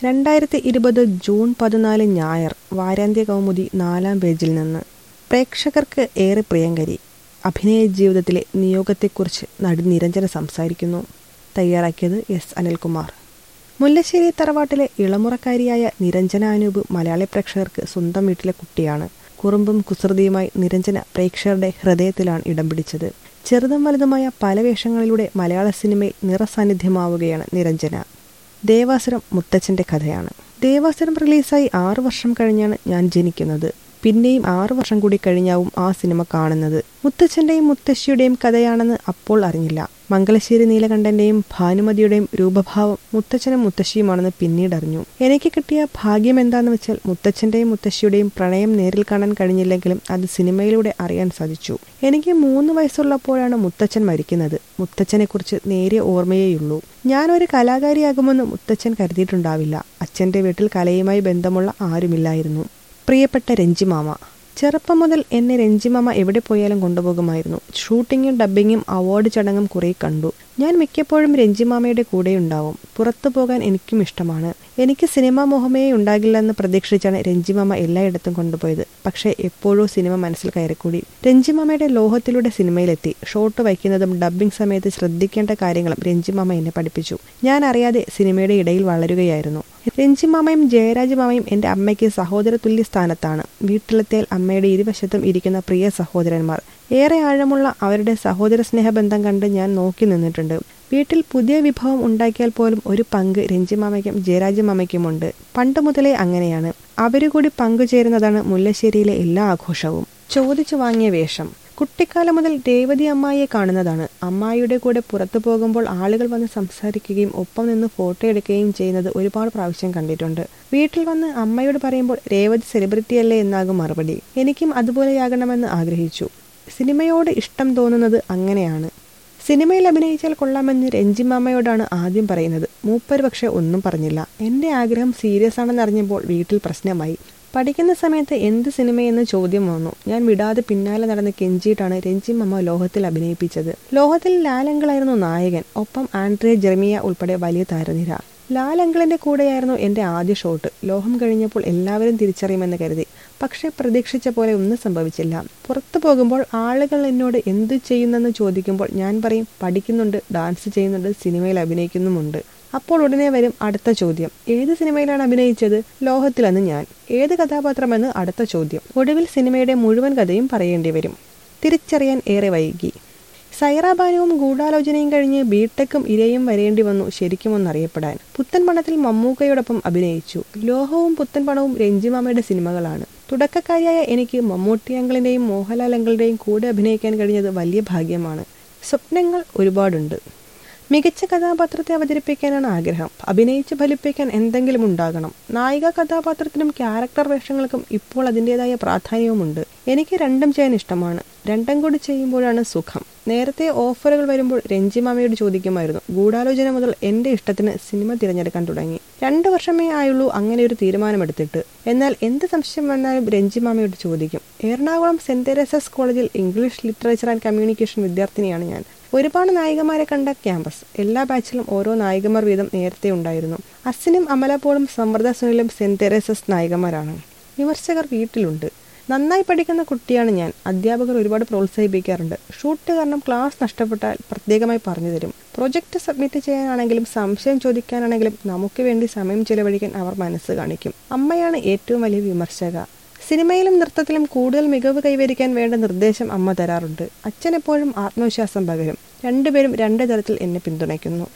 രണ്ടായിരത്തി ഇരുപത് ജൂൺ പതിനാല് ഞായർ വാരാന്ത്യ കൗമുദി നാലാം പേജിൽ നിന്ന് പ്രേക്ഷകർക്ക് ഏറെ പ്രിയങ്കരി അഭിനയ ജീവിതത്തിലെ നിയോഗത്തെക്കുറിച്ച് നടി നിരഞ്ജന സംസാരിക്കുന്നു തയ്യാറാക്കിയത് എസ് അനിൽകുമാർ മുല്ലശ്ശേരി തറവാട്ടിലെ ഇളമുറക്കാരിയായ നിരഞ്ജന അനൂപ് മലയാളി പ്രേക്ഷകർക്ക് സ്വന്തം വീട്ടിലെ കുട്ടിയാണ് കുറുമ്പും കുസൃതിയുമായി നിരഞ്ജന പ്രേക്ഷകരുടെ ഹൃദയത്തിലാണ് ഇടം പിടിച്ചത് ചെറുതും വലുതുമായ പല വേഷങ്ങളിലൂടെ മലയാള സിനിമയിൽ നിറസാന്നിധ്യമാവുകയാണ് നിരഞ്ജന ദേവാസുരം മുത്തച്ഛന്റെ കഥയാണ് ദേവാസുരം റിലീസായി ആറു വർഷം കഴിഞ്ഞാണ് ഞാൻ ജനിക്കുന്നത് പിന്നെയും ആറു വർഷം കൂടി കഴിഞ്ഞാവും ആ സിനിമ കാണുന്നത് മുത്തച്ഛന്റെയും മുത്തശ്ശിയുടെയും കഥയാണെന്ന് അപ്പോൾ അറിഞ്ഞില്ല മംഗലശ്ശേരി നീലകണ്ഠന്റെയും ഭാനുമതിയുടെയും രൂപഭാവം മുത്തച്ഛനും മുത്തശ്ശിയുമാണെന്ന് പിന്നീട് അറിഞ്ഞു എനിക്ക് കിട്ടിയ ഭാഗ്യം എന്താന്ന് വെച്ചാൽ മുത്തച്ഛന്റെയും മുത്തശ്ശിയുടെയും പ്രണയം നേരിൽ കാണാൻ കഴിഞ്ഞില്ലെങ്കിലും അത് സിനിമയിലൂടെ അറിയാൻ സാധിച്ചു എനിക്ക് മൂന്ന് വയസ്സുള്ളപ്പോഴാണ് മുത്തച്ഛൻ മരിക്കുന്നത് മുത്തച്ഛനെക്കുറിച്ച് നേരിയ ഓർമ്മയേയുള്ളൂ ഞാനൊരു കലാകാരിയാകുമെന്ന് മുത്തച്ഛൻ കരുതിയിട്ടുണ്ടാവില്ല അച്ഛന്റെ വീട്ടിൽ കലയുമായി ബന്ധമുള്ള ആരുമില്ലായിരുന്നു പ്രിയപ്പെട്ട രഞ്ജിമാമ ചെറുപ്പം മുതൽ എന്നെ രഞ്ജിമാമ എവിടെ പോയാലും കൊണ്ടുപോകുമായിരുന്നു ഷൂട്ടിങ്ങും ഡബ്ബിങ്ങും അവാർഡ് ചടങ്ങും കുറെ കണ്ടു ഞാൻ മിക്കപ്പോഴും രഞ്ജിമാമയുടെ കൂടെയുണ്ടാവും പുറത്തു പോകാൻ എനിക്കും ഇഷ്ടമാണ് എനിക്ക് സിനിമാ മോഹമേ ഉണ്ടാകില്ലെന്ന് പ്രതീക്ഷിച്ചാണ് രഞ്ജിമാമ എല്ലായിടത്തും കൊണ്ടുപോയത് പക്ഷേ എപ്പോഴോ സിനിമ മനസ്സിൽ കയറിക്കൂടി രഞ്ജിമാമയുടെ ലോഹത്തിലൂടെ സിനിമയിലെത്തി ഷോട്ട് വയ്ക്കുന്നതും ഡബ്ബിംഗ് സമയത്ത് ശ്രദ്ധിക്കേണ്ട കാര്യങ്ങളും രഞ്ജിമാമ എന്നെ പഠിപ്പിച്ചു ഞാൻ അറിയാതെ സിനിമയുടെ ഇടയിൽ വളരുകയായിരുന്നു രഞ്ജിമാമയും ജയരാജമാമയും എൻ്റെ അമ്മയ്ക്ക് സഹോദര തുല്യ സ്ഥാനത്താണ് വീട്ടിലെത്തിയാൽ അമ്മയുടെ ഇരുവശത്തും ഇരിക്കുന്ന പ്രിയ സഹോദരന്മാർ ഏറെ ആഴമുള്ള അവരുടെ സഹോദര സ്നേഹബന്ധം കണ്ട് ഞാൻ നോക്കി നിന്നിട്ടുണ്ട് വീട്ടിൽ പുതിയ വിഭവം ഉണ്ടാക്കിയാൽ പോലും ഒരു പങ്ക് രഞ്ജിമാമയ്ക്കും ജയരാജമാമയ്ക്കുമുണ്ട് പണ്ട് മുതലേ അങ്ങനെയാണ് അവരു കൂടി പങ്കുചേരുന്നതാണ് മുല്ലശ്ശേരിയിലെ എല്ലാ ആഘോഷവും ചോദിച്ചു വാങ്ങിയ വേഷം കുട്ടിക്കാലം മുതൽ രേവതി അമ്മായിയെ കാണുന്നതാണ് അമ്മായിയുടെ കൂടെ പുറത്തു പോകുമ്പോൾ ആളുകൾ വന്ന് സംസാരിക്കുകയും ഒപ്പം നിന്ന് ഫോട്ടോ എടുക്കുകയും ചെയ്യുന്നത് ഒരുപാട് പ്രാവശ്യം കണ്ടിട്ടുണ്ട് വീട്ടിൽ വന്ന് അമ്മയോട് പറയുമ്പോൾ രേവതി സെലിബ്രിറ്റി അല്ലേ എന്നാകും മറുപടി എനിക്കും അതുപോലെയാകണമെന്ന് ആഗ്രഹിച്ചു സിനിമയോട് ഇഷ്ടം തോന്നുന്നത് അങ്ങനെയാണ് സിനിമയിൽ അഭിനയിച്ചാൽ കൊള്ളാമെന്ന് രഞ്ജിമാമയോടാണ് ആദ്യം പറയുന്നത് മൂപ്പര് പക്ഷെ ഒന്നും പറഞ്ഞില്ല എന്റെ ആഗ്രഹം സീരിയസ് ആണെന്ന് അറിഞ്ഞപ്പോൾ വീട്ടിൽ പ്രശ്നമായി പഠിക്കുന്ന സമയത്ത് എന്ത് സിനിമയെന്ന് ചോദ്യം വന്നു ഞാൻ വിടാതെ പിന്നാലെ നടന്ന് കെഞ്ചിയിട്ടാണ് രഞ്ജിമമ്മ ലോഹത്തിൽ അഭിനയിപ്പിച്ചത് ലോഹത്തിൽ ലാലങ്കളായിരുന്നു നായകൻ ഒപ്പം ആൻഡ്രേ ജെർമിയ ഉൾപ്പെടെ വലിയ താരനിര ലാലങ്കിളിന്റെ കൂടെയായിരുന്നു എന്റെ ആദ്യ ഷോട്ട് ലോഹം കഴിഞ്ഞപ്പോൾ എല്ലാവരും തിരിച്ചറിയുമെന്ന് കരുതി പക്ഷെ പ്രതീക്ഷിച്ച പോലെ ഒന്നും സംഭവിച്ചില്ല പുറത്തു പോകുമ്പോൾ ആളുകൾ എന്നോട് എന്തു ചെയ്യുന്നെന്ന് ചോദിക്കുമ്പോൾ ഞാൻ പറയും പഠിക്കുന്നുണ്ട് ഡാൻസ് ചെയ്യുന്നുണ്ട് സിനിമയിൽ അഭിനയിക്കുന്നുമുണ്ട് അപ്പോൾ ഉടനെ വരും അടുത്ത ചോദ്യം ഏത് സിനിമയിലാണ് അഭിനയിച്ചത് ലോഹത്തിലെന്ന് ഞാൻ ഏത് കഥാപാത്രമെന്ന് അടുത്ത ചോദ്യം ഒടുവിൽ സിനിമയുടെ മുഴുവൻ കഥയും പറയേണ്ടി വരും തിരിച്ചറിയാൻ ഏറെ വൈകി സൈറാബാനുവും ഗൂഢാലോചനയും കഴിഞ്ഞ് ബിടെക്കും ഇരയും വരേണ്ടി വന്നു ശരിക്കും ഒന്നറിയപ്പെടാൻ പുത്തൻ പണത്തിൽ മമ്മൂക്കയോടൊപ്പം അഭിനയിച്ചു ലോഹവും പുത്തൻ പണവും രഞ്ജിമാമയുടെ സിനിമകളാണ് തുടക്കക്കാരിയായ എനിക്ക് മമ്മൂട്ടി അങ്കിളിന്റെയും മോഹൻലാൽ അങ്കിളിന്റെയും കൂടെ അഭിനയിക്കാൻ കഴിഞ്ഞത് വലിയ ഭാഗ്യമാണ് സ്വപ്നങ്ങൾ ഒരുപാടുണ്ട് മികച്ച കഥാപാത്രത്തെ അവതരിപ്പിക്കാനാണ് ആഗ്രഹം അഭിനയിച്ച് ഫലിപ്പിക്കാൻ എന്തെങ്കിലും ഉണ്ടാകണം നായിക കഥാപാത്രത്തിനും ക്യാരക്ടർ വേഷങ്ങൾക്കും ഇപ്പോൾ അതിൻ്റെതായ പ്രാധാന്യവുമുണ്ട് എനിക്ക് രണ്ടും ചെയ്യാൻ ഇഷ്ടമാണ് രണ്ടും കൂടി ചെയ്യുമ്പോഴാണ് സുഖം നേരത്തെ ഓഫറുകൾ വരുമ്പോൾ രഞ്ജിമാമയോട് ചോദിക്കുമായിരുന്നു ഗൂഢാലോചന മുതൽ എന്റെ ഇഷ്ടത്തിന് സിനിമ തിരഞ്ഞെടുക്കാൻ തുടങ്ങി രണ്ടു വർഷമേ ആയുള്ളൂ അങ്ങനെ ഒരു തീരുമാനമെടുത്തിട്ട് എന്നാൽ എന്ത് സംശയം വന്നാലും രഞ്ജിമാമയോട് ചോദിക്കും എറണാകുളം സെന്റ് തെരേസസ് കോളേജിൽ ഇംഗ്ലീഷ് ലിറ്ററേച്ചർ ആൻഡ് കമ്മ്യൂണിക്കേഷൻ വിദ്യാർത്ഥിനിയാണ് ഞാൻ ഒരുപാട് നായികമാരെ കണ്ട ക്യാമ്പസ് എല്ലാ ബാച്ചിലും ഓരോ നായികമാർ വീതം നേരത്തെ ഉണ്ടായിരുന്നു അസിനും അമലപോളും സമൃദ്ധ സുനിലും സെന്റ് തെരേസസ് നായികമാരാണ് വിമർശകർ വീട്ടിലുണ്ട് നന്നായി പഠിക്കുന്ന കുട്ടിയാണ് ഞാൻ അധ്യാപകർ ഒരുപാട് പ്രോത്സാഹിപ്പിക്കാറുണ്ട് ഷൂട്ട് കാരണം ക്ലാസ് നഷ്ടപ്പെട്ടാൽ പ്രത്യേകമായി പറഞ്ഞു തരും പ്രൊജക്ട് സബ്മിറ്റ് ചെയ്യാനാണെങ്കിലും സംശയം ചോദിക്കാനാണെങ്കിലും നമുക്ക് വേണ്ടി സമയം ചെലവഴിക്കാൻ അവർ മനസ്സ് കാണിക്കും അമ്മയാണ് ഏറ്റവും വലിയ വിമർശക സിനിമയിലും നൃത്തത്തിലും കൂടുതൽ മികവ് കൈവരിക്കാൻ വേണ്ട നിർദ്ദേശം അമ്മ തരാറുണ്ട് അച്ഛൻ എപ്പോഴും ആത്മവിശ്വാസം പകരും രണ്ടുപേരും രണ്ട് തരത്തിൽ എന്നെ പിന്തുണയ്ക്കുന്നു